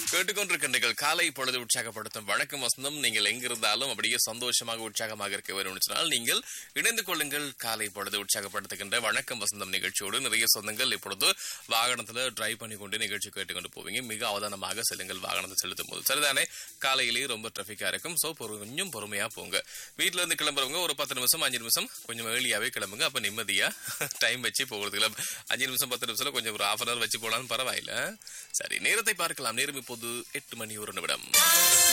கேட்டுக்கொண்டிருக்கின்றீர்கள் காலை பொழுது உற்சாகப்படுத்தும் வணக்கம் வசந்தம் நீங்கள் எங்கிருந்தாலும் அப்படியே சந்தோஷமாக உற்சாகமாக இருக்க வேண்டும் சொன்னால் நீங்கள் இணைந்து கொள்ளுங்கள் காலை பொழுது உற்சாகப்படுத்துகின்ற வணக்கம் வசந்தம் நிகழ்ச்சியோடு நிறைய சொந்தங்கள் இப்பொழுது வாகனத்துல டிரைவ் பண்ணி கொண்டு நிகழ்ச்சி கேட்டுக்கொண்டு போவீங்க மிக அவதானமாக செல்லுங்கள் வாகனத்தை செலுத்தும் போது சரிதானே காலையிலேயே ரொம்ப டிராஃபிக்கா இருக்கும் சோ கொஞ்சம் பொறுமையா போங்க வீட்ல இருந்து கிளம்புறவங்க ஒரு பத்து நிமிஷம் அஞ்சு நிமிஷம் கொஞ்சம் ஏர்லியாவே கிளம்புங்க அப்ப நிம்மதியா டைம் வச்சு போகிறதுக்கு அஞ்சு நிமிஷம் பத்து நிமிஷம் கொஞ்சம் ஒரு ஹாஃப் அன் அவர் வச்சு போனாலும் பரவாயில்ல சரி நேரத்தை பார்க்கலாம் நேரம் இப்போது எட்டு மணி ஒரு நிமிடம்